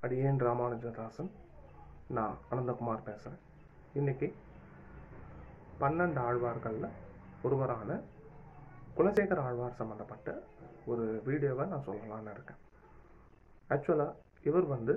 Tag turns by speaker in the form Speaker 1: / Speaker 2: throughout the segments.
Speaker 1: அடியேன் ராமானுஜதாசன் நான் அனந்தகுமார் பேசுகிறேன் இன்னைக்கு பன்னெண்டு ஆழ்வார்களில் ஒருவரான குலசேகர ஆழ்வார் சம்மந்தப்பட்ட ஒரு வீடியோவை நான் சொல்லலாம்னு இருக்கேன் ஆக்சுவலாக இவர் வந்து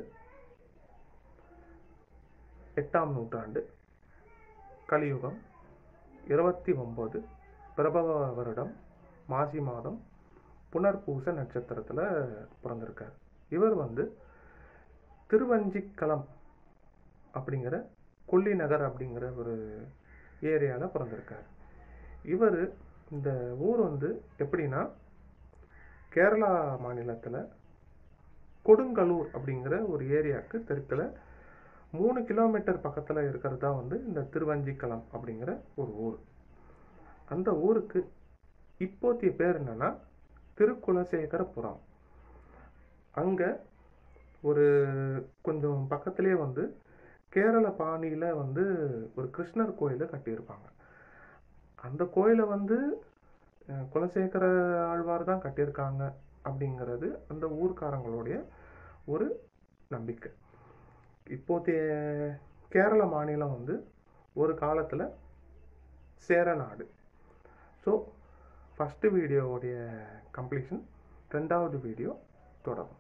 Speaker 1: எட்டாம் நூற்றாண்டு கலியுகம் இருபத்தி ஒம்பது பிரபவ வருடம் மாசி மாதம் புனர்பூச நட்சத்திரத்தில் பிறந்திருக்கார் இவர் வந்து திருவஞ்சிக்களம் அப்படிங்கிற கொல்லி நகர் அப்படிங்கிற ஒரு ஏரியாவில் பிறந்திருக்கார் இவர் இந்த ஊர் வந்து எப்படின்னா கேரளா மாநிலத்தில் கொடுங்கலூர் அப்படிங்கிற ஒரு ஏரியாவுக்கு தெற்கில் மூணு கிலோமீட்டர் பக்கத்தில் இருக்கிறது தான் வந்து இந்த திருவஞ்சிக்களம் அப்படிங்கிற ஒரு ஊர் அந்த ஊருக்கு இப்போத்திய பேர் என்னன்னா திருக்குலசேகரபுரம் அங்கே ஒரு கொஞ்சம் பக்கத்திலே வந்து கேரள பாணியில் வந்து ஒரு கிருஷ்ணர் கோயிலை கட்டியிருப்பாங்க அந்த கோயிலை வந்து அஹ், குலசேகர ஆழ்வார் தான் கட்டியிருக்காங்க அப்படிங்கிறது அந்த ஊர்க்காரங்களுடைய ஒரு நம்பிக்கை இப்போதைய கேரள மாநிலம் வந்து ஒரு காலத்தில் சேர நாடு ஸோ ஃபஸ்ட்டு வீடியோவுடைய கம்ப்ளீஷன் ரெண்டாவது வீடியோ தொடரும்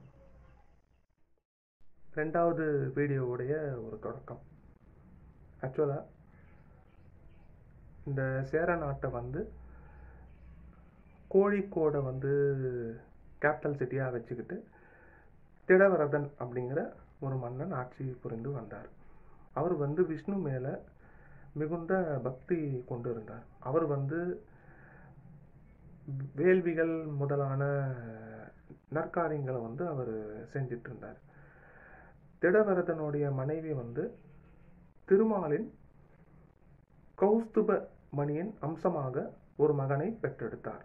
Speaker 1: ரெண்டாவது வீடியோவுடைய ஒரு தொடக்கம் ஆக்சுவலாக இந்த சேர நாட்டை வந்து கோழிக்கோடை வந்து கேபிட்டல் சிட்டியாக வச்சுக்கிட்டு திடவரதன் அப்படிங்கிற ஒரு மன்னன் ஆட்சி புரிந்து வந்தார் அவர் வந்து விஷ்ணு மேலே மிகுந்த பக்தி கொண்டு இருந்தார் அவர் வந்து வேள்விகள் முதலான நற்காரியங்களை வந்து அவர் செஞ்சிட்டு இருந்தார் திடவரதனுடைய மனைவி வந்து திருமாலின் கௌஸ்துப மணியின் அம்சமாக ஒரு மகனை பெற்றெடுத்தார்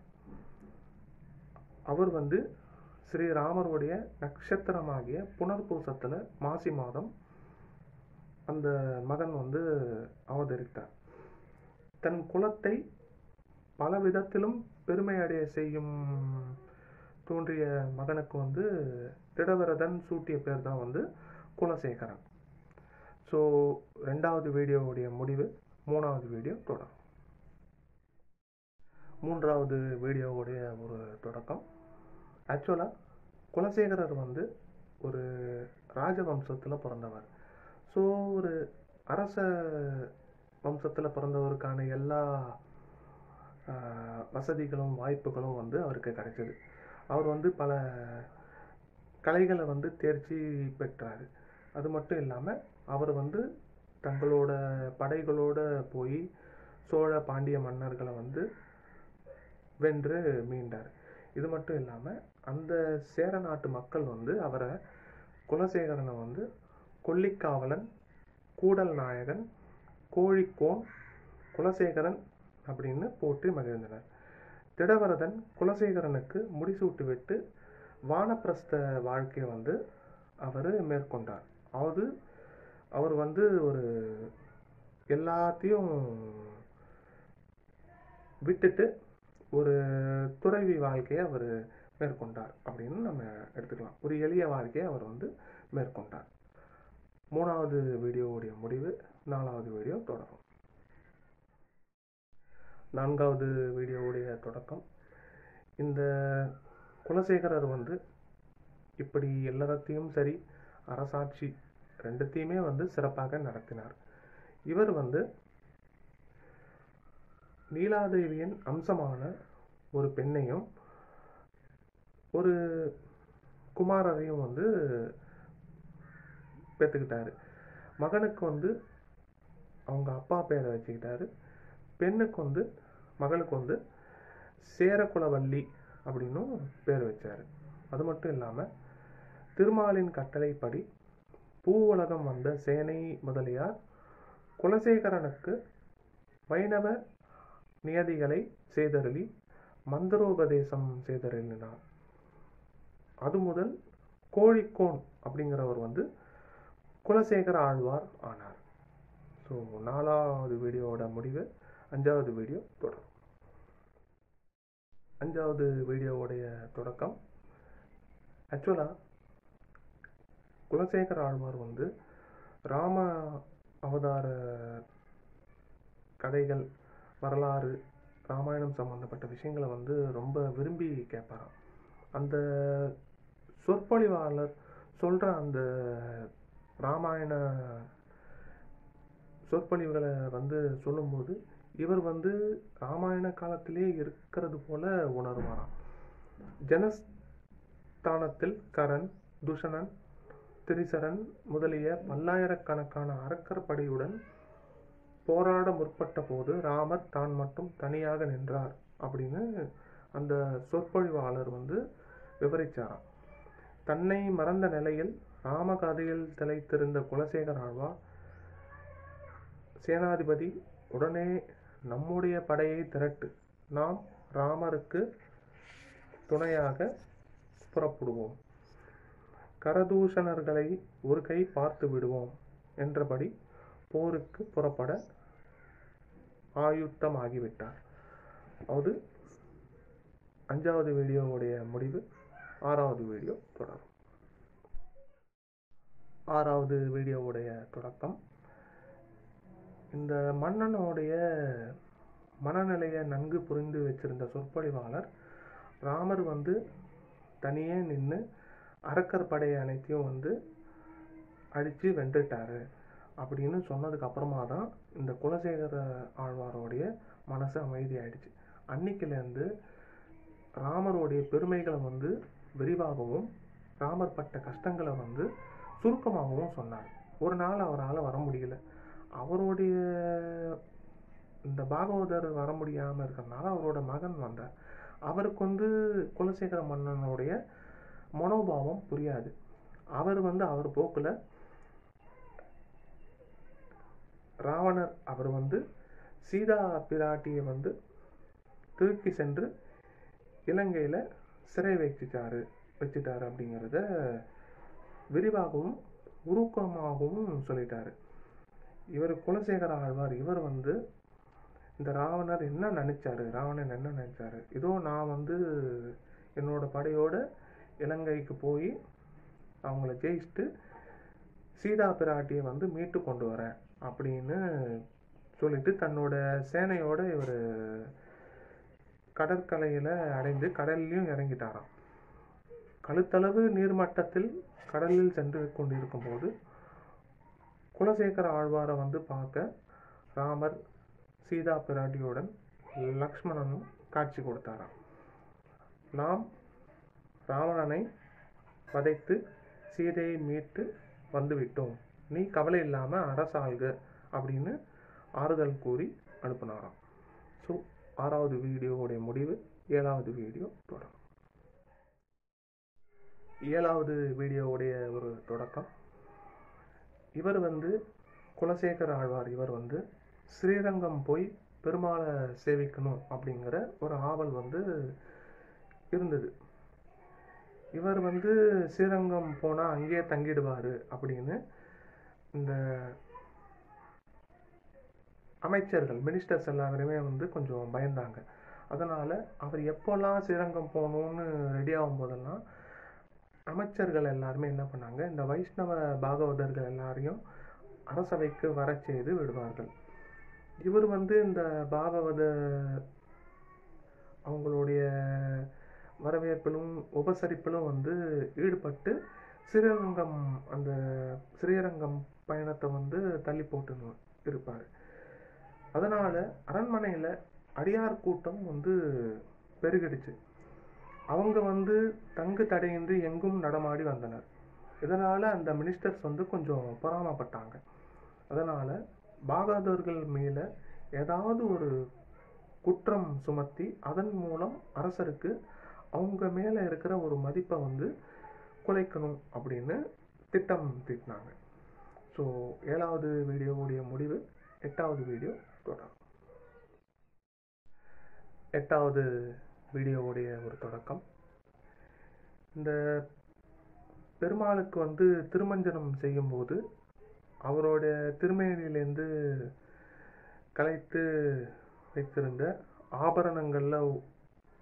Speaker 1: அவர் வந்து ஸ்ரீராமருடைய நட்சத்திரமாகிய புனர்பூசத்தில் மாசி மாதம் அந்த மகன் வந்து அவதரித்தார் தன் குலத்தை பல விதத்திலும் பெருமை அடைய செய்யும் தோன்றிய மகனுக்கு வந்து திடவரதன் சூட்டிய பேர் தான் வந்து குலசேகரன் ஸோ ரெண்டாவது வீடியோவுடைய முடிவு மூணாவது வீடியோ தொடரும் மூன்றாவது வீடியோவுடைய ஒரு தொடக்கம் ஆக்சுவலாக குலசேகரர் வந்து ஒரு ராஜவம்சத்தில் பிறந்தவர் ஸோ ஒரு அரச வம்சத்தில் பிறந்தவருக்கான எல்லா ஆஹ், வசதிகளும் வாய்ப்புகளும் வந்து அவருக்கு கிடைச்சது அவர் வந்து பல கலைகளை வந்து தேர்ச்சி பெற்றார் அது மட்டும் இல்லாமல் அவர் வந்து தங்களோட படைகளோட போய் சோழ பாண்டிய மன்னர்களை வந்து வென்று மீண்டார் இது மட்டும் இல்லாமல் அந்த சேர நாட்டு மக்கள் வந்து அவரை குலசேகரனை வந்து கொல்லிக்காவலன் கூடல் நாயகன் கோழிக்கோன் குலசேகரன் அப்படின்னு போற்றி மகிழ்ந்தனர் திடவரதன் குலசேகரனுக்கு முடிசூட்டி விட்டு வானப்பிரஸ்த வாழ்க்கையை வந்து அவர் மேற்கொண்டார் அதாவது அவர் வந்து ஒரு எல்லாத்தையும் விட்டுட்டு ஒரு துறவி வாழ்க்கையை அவர் மேற்கொண்டார் அப்படின்னு நம்ம எடுத்துக்கலாம் ஒரு எளிய வாழ்க்கையை அவர் வந்து மேற்கொண்டார் மூணாவது வீடியோவுடைய முடிவு நாலாவது வீடியோ தொடரும் நான்காவது வீடியோவுடைய தொடக்கம் இந்த குலசேகரர் வந்து இப்படி எல்லாத்தையும் சரி அரசாட்சி ரெண்டுத்தையுமே வந்து சிறப்பாக நடத்தினார் இவர் வந்து நீலாதேவியின் அம்சமான ஒரு பெண்ணையும் ஒரு குமாரரையும் வந்து பெற்றுக்கிட்டாரு மகனுக்கு வந்து அவங்க அப்பா பேரை வச்சுக்கிட்டாரு பெண்ணுக்கு வந்து மகளுக்கு வந்து சேரகுலவல்லி அப்படின்னும் பேர் வச்சார் அது மட்டும் இல்லாமல் திருமாலின் கட்டளைப்படி பூவுலகம் வந்த சேனை முதலியார் குலசேகரனுக்கு வைணவ நியதிகளை செய்தருளி மந்திரோபதேசம் செய்தருளினார் அது முதல் கோழிக்கோன் அப்படிங்கிறவர் வந்து குலசேகர ஆழ்வார் ஆனார் ஸோ நாலாவது வீடியோவோட முடிவு அஞ்சாவது வீடியோ தொடரும் அஞ்சாவது வீடியோவுடைய தொடக்கம் ஆக்சுவலாக குலசேகர ஆழ்வார் வந்து ராம அவதார கதைகள் வரலாறு ராமாயணம் சம்மந்தப்பட்ட விஷயங்களை வந்து ரொம்ப விரும்பி கேட்பாராம் அந்த சொற்பொழிவாளர் சொல்கிற அந்த ராமாயண சொற்பொழிவுகளை வந்து சொல்லும்போது இவர் வந்து ராமாயண காலத்திலே இருக்கிறது போல உணர்வாராம் ஜனஸ்தானத்தில் கரண் துஷணன் திரிசரன் முதலிய பல்லாயிரக்கணக்கான அரக்கர் படையுடன் போராட முற்பட்ட போது ராமர் தான் மட்டும் தனியாக நின்றார் அப்படின்னு அந்த சொற்பொழிவாளர் வந்து விவரிச்சாராம் தன்னை மறந்த நிலையில் ராமகதையில் திளைத்திருந்த குலசேகர ஆழ்வார் சேனாதிபதி உடனே நம்முடைய படையை திரட்டு நாம் ராமருக்கு துணையாக புறப்படுவோம் கரதூஷணர்களை ஒரு கை பார்த்து விடுவோம் என்றபடி போருக்கு புறப்பட ஆயுத்தமாகிவிட்டார் அது அஞ்சாவது வீடியோவுடைய முடிவு ஆறாவது வீடியோ தொடரும் ஆறாவது வீடியோவுடைய தொடக்கம் இந்த மன்னனுடைய மனநிலையை நன்கு புரிந்து வச்சிருந்த சொற்பொழிவாளர் ராமர் வந்து தனியே நின்று அரக்கர் படை அனைத்தையும் வந்து அடித்து வென்றுட்டாரு அப்படின்னு சொன்னதுக்கு அப்புறமா தான் இந்த குலசேகர ஆழ்வாரோடைய மனசு அமைதியாயிடுச்சு அன்னைக்கிலேருந்து ராமருடைய பெருமைகளை வந்து விரிவாகவும் ராமர் பட்ட கஷ்டங்களை வந்து சுருக்கமாகவும் சொன்னார் ஒரு நாள் அவரால் வர முடியல அவருடைய இந்த பாகவதர் வர முடியாமல் இருக்கிறனால அவரோட மகன் வந்தார் அவருக்கு வந்து குலசேகர மன்னனுடைய மனோபாவம் புரியாது அவர் வந்து அவர் போக்கில் ராவணர் அவர் வந்து சீதா பிராட்டியை வந்து தூக்கி சென்று இலங்கையில் சிறை வச்சுட்டாரு வச்சுட்டாரு அப்படிங்கிறத விரிவாகவும் உருக்கமாகவும் சொல்லிட்டாரு இவர் குலசேகர ஆழ்வார் இவர் வந்து இந்த ராவணர் என்ன நினைச்சாரு ராவணன் என்ன நினைச்சாரு இதோ நான் வந்து என்னோட படையோட இலங்கைக்கு போய் அவங்கள ஜெயிச்சுட்டு சீதா பிராட்டியை வந்து மீட்டு கொண்டு வரேன் அப்படின்னு சொல்லிட்டு தன்னோட சேனையோட இவர் கடற்கரையில் அடைந்து கடல்லையும் இறங்கிட்டாராம் கழுத்தளவு நீர்மட்டத்தில் கடலில் சென்று கொண்டிருக்கும் போது குலசேகர ஆழ்வாரை வந்து பார்க்க ராமர் சீதா பிராட்டியுடன் லக்ஷ்மணனும் காட்சி கொடுத்தாராம் நாம் ராவணனை வதைத்து சீதையை மீட்டு வந்துவிட்டோம் நீ கவலை இல்லாமல் அரசாள்க அப்படின்னு ஆறுதல் கூறி அனுப்புனாராம் ஸோ ஆறாவது வீடியோவுடைய முடிவு ஏழாவது வீடியோ தொடரும் ஏழாவது வீடியோவுடைய ஒரு தொடக்கம் இவர் வந்து குலசேகர ஆழ்வார் இவர் வந்து ஸ்ரீரங்கம் போய் பெருமாளை சேவிக்கணும் அப்படிங்கிற ஒரு ஆவல் வந்து இருந்தது இவர் வந்து ஸ்ரீரங்கம் போனால் அங்கேயே தங்கிடுவார் அப்படின்னு இந்த அமைச்சர்கள் மினிஸ்டர்ஸ் எல்லாருமே வந்து கொஞ்சம் பயந்தாங்க அதனால் அவர் எப்போல்லாம் ஸ்ரீரங்கம் போகணுன்னு ரெடி ஆகும் போதெல்லாம் அமைச்சர்கள் எல்லாருமே என்ன பண்ணாங்க இந்த வைஷ்ணவ பாகவதர்கள் எல்லாரையும் அரசவைக்கு வர செய்து விடுவார்கள் இவர் வந்து இந்த பாகவத அவங்களுடைய வரவேற்பிலும் உபசரிப்பிலும் வந்து ஈடுபட்டு ஸ்ரீரங்கம் அந்த ஸ்ரீரங்கம் பயணத்தை வந்து தள்ளி போட்டுன்னு இருப்பார் அதனால் அரண்மனையில் அடியார் கூட்டம் வந்து பெருகிடுச்சு அவங்க வந்து தங்கு தடையின்றி எங்கும் நடமாடி வந்தனர் இதனால் அந்த மினிஸ்டர்ஸ் வந்து கொஞ்சம் பொறாமப்பட்டாங்க அதனால் பாகவதர்கள் மேலே ஏதாவது ஒரு குற்றம் சுமத்தி அதன் மூலம் அரசருக்கு அவங்க மேலே இருக்கிற ஒரு மதிப்பை வந்து குலைக்கணும் அப்படின்னு திட்டம் தீட்டினாங்க ஸோ ஏழாவது வீடியோவுடைய முடிவு எட்டாவது வீடியோ தொடரும் எட்டாவது வீடியோவுடைய ஒரு தொடக்கம் இந்த பெருமாளுக்கு வந்து திருமஞ்சனம் செய்யும்போது அவரோட திருமேனியிலேருந்து கலைத்து வைத்திருந்த ஆபரணங்களில்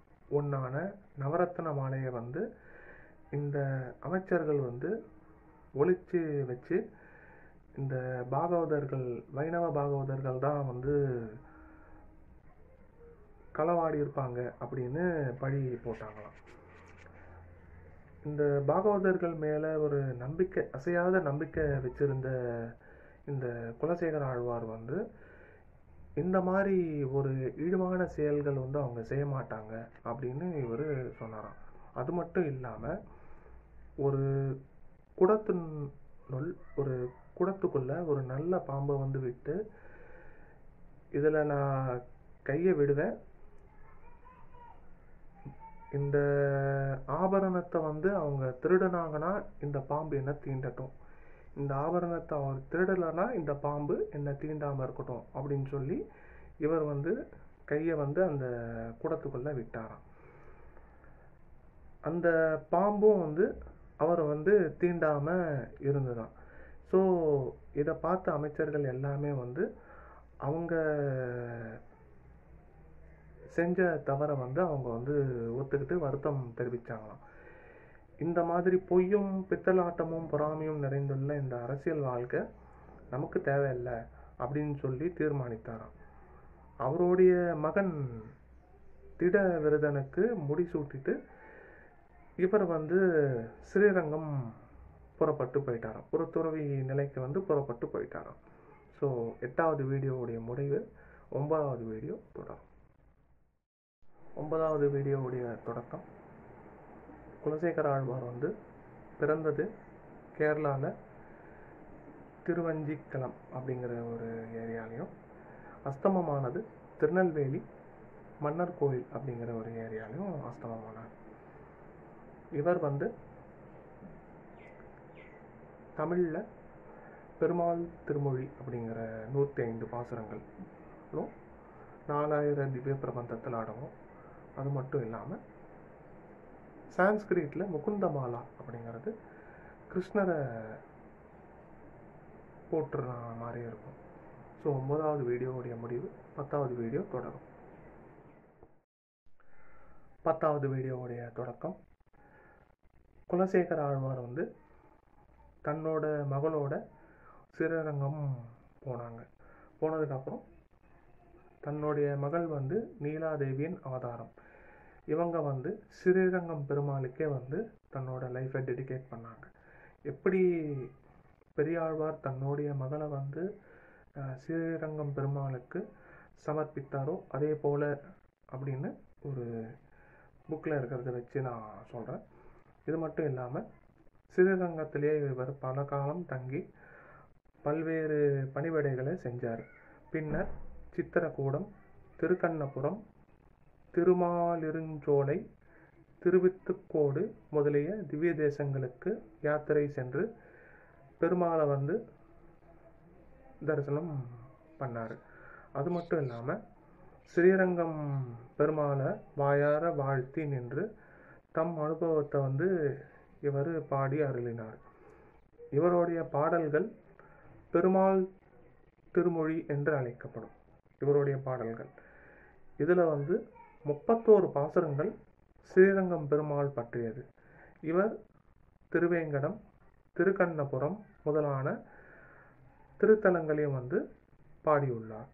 Speaker 1: ஒன்றான நவரத்ன மாலையை வந்து இந்த அமைச்சர்கள் வந்து ஒளிச்சு வச்சு இந்த பாகவதர்கள் வைணவ பாகவதர்கள் தான் வந்து களவாடி இருப்பாங்க அப்படின்னு பழி போட்டாங்களாம் இந்த பாகவதர்கள் மேலே ஒரு நம்பிக்கை அசையாத நம்பிக்கை வச்சிருந்த இந்த குலசேகர ஆழ்வார் வந்து இந்த மாதிரி ஒரு இழிவான செயல்கள் வந்து அவங்க செய்ய மாட்டாங்க அப்படின்னு இவர் சொன்னாராம் அது மட்டும் இல்லாமல் ஒரு குடத்தினுள் ஒரு குடத்துக்குள்ள ஒரு நல்ல பாம்பை வந்து விட்டு இதில் நான் கையை விடுவேன் இந்த ஆபரணத்தை வந்து அவங்க திருடினாங்கன்னா இந்த பாம்பு என்ன தீண்டட்டும் இந்த ஆபரணத்தை அவர் திருடலைன்னா இந்த பாம்பு என்ன தீண்டாமல் இருக்கட்டும் அப்படின்னு சொல்லி இவர் வந்து கையை வந்து அந்த குடத்துக்குள்ளே விட்டாராம் அந்த பாம்பும் வந்து அவரை வந்து தீண்டாமல் இருந்துதான் ஸோ இதை பார்த்த அமைச்சர்கள் எல்லாமே வந்து அவங்க செஞ்ச தவறை வந்து அவங்க வந்து ஒத்துக்கிட்டு வருத்தம் தெரிவிச்சாங்களாம் இந்த மாதிரி பொய்யும் பித்தலாட்டமும் பொறாமையும் நிறைந்துள்ள இந்த அரசியல் வாழ்க்கை நமக்கு தேவையில்லை அப்படின்னு சொல்லி தீர்மானித்தாராம் அவருடைய மகன் திட விரதனுக்கு முடிசூட்டிட்டு இவர் வந்து ஸ்ரீரங்கம் புறப்பட்டு போயிட்டாராம் ஒரு துறவி நிலைக்கு வந்து புறப்பட்டு போயிட்டாராம் ஸோ எட்டாவது வீடியோவுடைய முடிவு ஒன்பதாவது வீடியோ தொடரும் ஒன்பதாவது வீடியோவுடைய தொடக்கம் குலசேகர ஆழ்வார் வந்து பிறந்தது கேரளாவில் திருவஞ்சிக்கலம் அப்படிங்கிற ஒரு ஏரியாலையும் அஸ்தமமானது திருநெல்வேலி மன்னர் கோயில் அப்படிங்கிற ஒரு ஏரியாலையும் அஸ்தமமானார் இவர் வந்து தமிழில் பெருமாள் திருமொழி அப்படிங்கிற நூற்றி ஐந்து பாசுரங்களும் நாலாயிரம் திவ்ய பிரபந்தத்தில் அடங்கும் அது மட்டும் இல்லாமல் சான்ஸ்கிரிட்டில் முகுந்தமாலா அப்படிங்கிறது கிருஷ்ணரை போட்டுற மாதிரி இருக்கும் ஸோ ஒன்பதாவது வீடியோவுடைய முடிவு பத்தாவது வீடியோ தொடரும் பத்தாவது வீடியோவுடைய தொடக்கம் குலசேகர ஆழ்வார் வந்து தன்னோட மகளோட சிறரங்கம் போனாங்க போனதுக்கப்புறம் தன்னுடைய மகள் வந்து நீலாதேவியின் அவதாரம் இவங்க வந்து ஸ்ரீரங்கம் பெருமாளுக்கே வந்து தன்னோட லைஃப்பை டெடிகேட் பண்ணாங்க எப்படி பெரியாழ்வார் தன்னுடைய மகளை வந்து அஹ், ஸ்ரீரங்கம் பெருமாளுக்கு சமர்ப்பித்தாரோ அதே போல் அப்படின்னு ஒரு புக்கில் இருக்கிறத வச்சு நான் சொல்கிறேன் இது மட்டும் இல்லாமல் ஸ்ரீரங்கத்திலே இவர் பல காலம் தங்கி பல்வேறு பணிவிடைகளை செஞ்சார் பின்னர் சித்திரக்கூடம் திருக்கண்ணபுரம் திருமாலிருஞ்சோலை திருவித்துக்கோடு முதலிய திவ்ய தேசங்களுக்கு யாத்திரை சென்று பெருமாளை வந்து தரிசனம் பண்ணார் அது மட்டும் இல்லாமல் ஸ்ரீரங்கம் பெருமாளை வாயார வாழ்த்தி நின்று தம் அனுபவத்தை வந்து இவர் பாடி அருளினார் இவருடைய பாடல்கள் பெருமாள் திருமொழி என்று அழைக்கப்படும் இவருடைய பாடல்கள் இதில் வந்து முப்பத்தோரு பாசுரங்கள் ஸ்ரீரங்கம் பெருமாள் பற்றியது இவர் திருவேங்கடம் திருக்கண்ணபுரம் முதலான திருத்தலங்களையும் வந்து பாடியுள்ளார்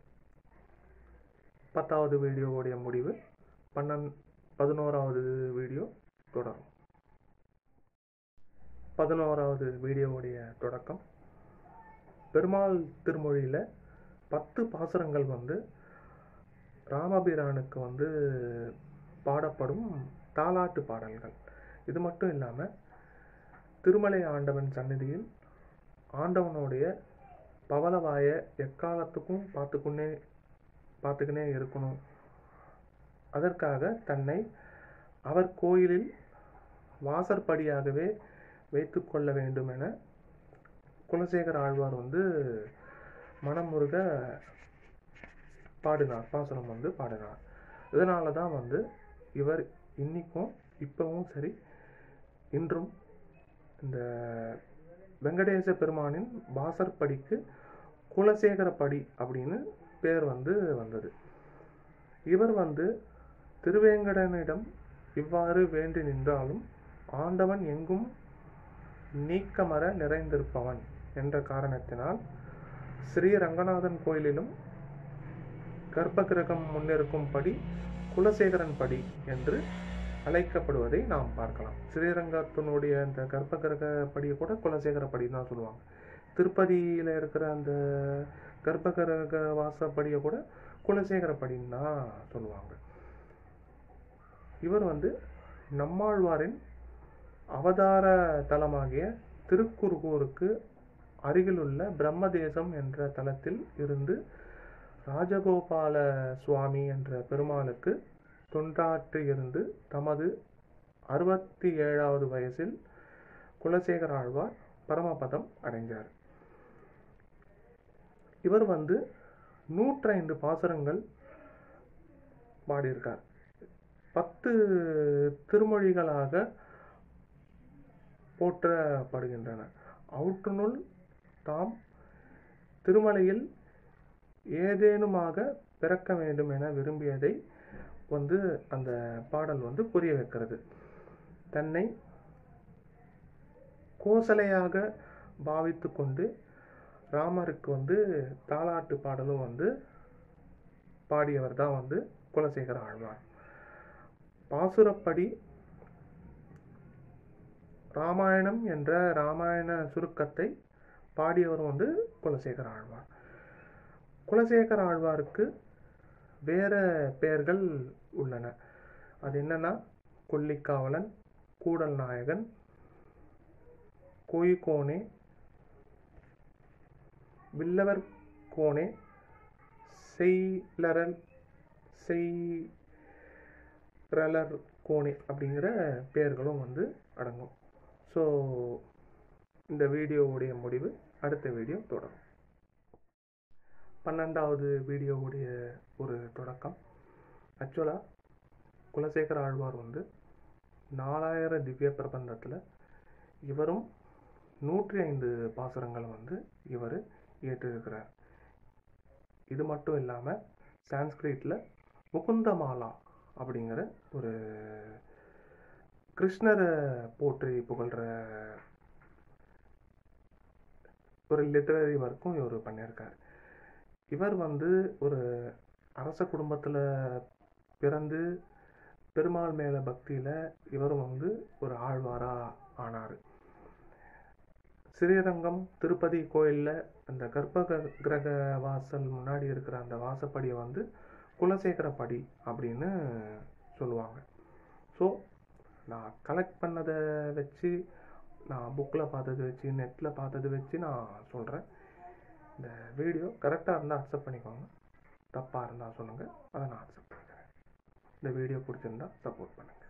Speaker 1: பத்தாவது வீடியோவுடைய முடிவு பன்னெண் பதினோராவது வீடியோ தொடரும் பதினோராவது வீடியோவுடைய தொடக்கம் பெருமாள் திருமொழியில் பத்து பாசுரங்கள் வந்து ராமபிரானுக்கு வந்து பாடப்படும் தாலாட்டு பாடல்கள் இது மட்டும் இல்லாமல் திருமலை ஆண்டவன் சந்நிதியில் ஆண்டவனுடைய பவளவாய எக்காலத்துக்கும் பார்த்துக்குன்னே பார்த்துக்கினே இருக்கணும் அதற்காக தன்னை அவர் கோயிலில் வாசற்படியாகவே வைத்துக்கொள்ள வேண்டும் என குலசேகர ஆழ்வார் வந்து மனமுருக பாடினார் பாசுரம் வந்து பாடினார் இதனால தான் வந்து இவர் இன்னிக்கும் இப்பவும் சரி இன்றும் இந்த வெங்கடேச பெருமானின் வாசற்படிக்கு குலசேகரப்படி அப்படின்னு பேர் வந்து வந்தது இவர் வந்து திருவேங்கடனிடம் இவ்வாறு வேண்டி நின்றாலும் ஆண்டவன் எங்கும் நீக்கமர நிறைந்திருப்பவன் என்ற காரணத்தினால் ஸ்ரீ ரங்கநாதன் கோயிலிலும் கர்ப்பகிரகம் முன்னிருக்கும் படி குலசேகரன் படி என்று அழைக்கப்படுவதை நாம் பார்க்கலாம் ஸ்ரீரங்கத்தினுடைய அந்த கர்ப்பகிரக படியை கூட குலசேகர படி தான் சொல்லுவாங்க திருப்பதியில் இருக்கிற அந்த கர்ப்பகிரக வாசப்படியை கூட குலசேகர படின்னு தான் சொல்லுவாங்க இவர் வந்து நம்மாழ்வாரின் அவதார தலமாகிய திருக்குறுகூருக்கு அருகிலுள்ள பிரம்மதேசம் என்ற தலத்தில் இருந்து ராஜகோபால சுவாமி என்ற பெருமாளுக்கு தொண்டாற்றியிருந்து தமது அறுபத்தி ஏழாவது வயசில் குலசேகர ஆழ்வார் பரமபதம் அடைந்தார் இவர் வந்து நூற்றைந்து பாசுரங்கள் பாடியிருக்கார் பத்து திருமொழிகளாக போற்றப்படுகின்றன அவற்றுனுள் தாம் திருமலையில் ஏதேனுமாக பிறக்க வேண்டும் என விரும்பியதை வந்து அந்த பாடல் வந்து புரிய வைக்கிறது தன்னை கோசலையாக பாவித்து கொண்டு ராமருக்கு வந்து தாலாட்டு பாடலும் வந்து பாடியவர் தான் வந்து குலசேகர ஆழ்வார் பாசுரப்படி ராமாயணம் என்ற ராமாயண சுருக்கத்தை பாடியவர் வந்து குலசேகர ஆழ்வார் குலசேகர ஆழ்வாருக்கு வேற பெயர்கள் உள்ளன அது என்னன்னா கொல்லிக்காவலன் கூடல் நாயகன் கோயிக்கோனே வில்லவர் கோனே செய்லரல் செய்ரலர் கோனே அப்படிங்கிற பெயர்களும் வந்து அடங்கும் ஸோ இந்த வீடியோவுடைய முடிவு அடுத்த வீடியோ தொடரும் பன்னெண்டாவது வீடியோவுடைய ஒரு தொடக்கம் ஆக்சுவலாக குலசேகர ஆழ்வார் வந்து நாலாயிரம் திவ்ய பிரபந்தத்தில் இவரும் நூற்றி ஐந்து பாசுரங்களை வந்து இவர் இயற்றிருக்கிறார் இது மட்டும் இல்லாமல் சான்ஸ்கிரிட்டில் முகுந்தமாலா அப்படிங்கிற ஒரு கிருஷ்ணரை போற்றி புகழ்கிற ஒரு லிட்டரரி ஒர்க்கும் இவர் பண்ணியிருக்கார் இவர் வந்து ஒரு அரச குடும்பத்தில் பிறந்து பெருமாள் மேலே பக்தியில் இவரும் வந்து ஒரு ஆழ்வாராக ஆனார் ஸ்ரீரங்கம் திருப்பதி கோயிலில் அந்த கர்ப்ப கிரக வாசல் முன்னாடி இருக்கிற அந்த வாசப்படியை வந்து குலசேகர படி அப்படின்னு சொல்லுவாங்க ஸோ நான் கலெக்ட் பண்ணதை வச்சு நான் புக்கில் பார்த்தது வச்சு நெட்டில் பார்த்தது வச்சு நான் சொல்கிறேன் இந்த வீடியோ கரெக்டாக இருந்தால் அக்செப்ட் பண்ணிக்கோங்க தப்பாக இருந்தால் சொல்லுங்கள் அதை நான் அக்செப்ட் பண்ணிக்கிறேன் இந்த வீடியோ பிடிச்சிருந்தா சப்போர்ட் பண்ணுங்கள்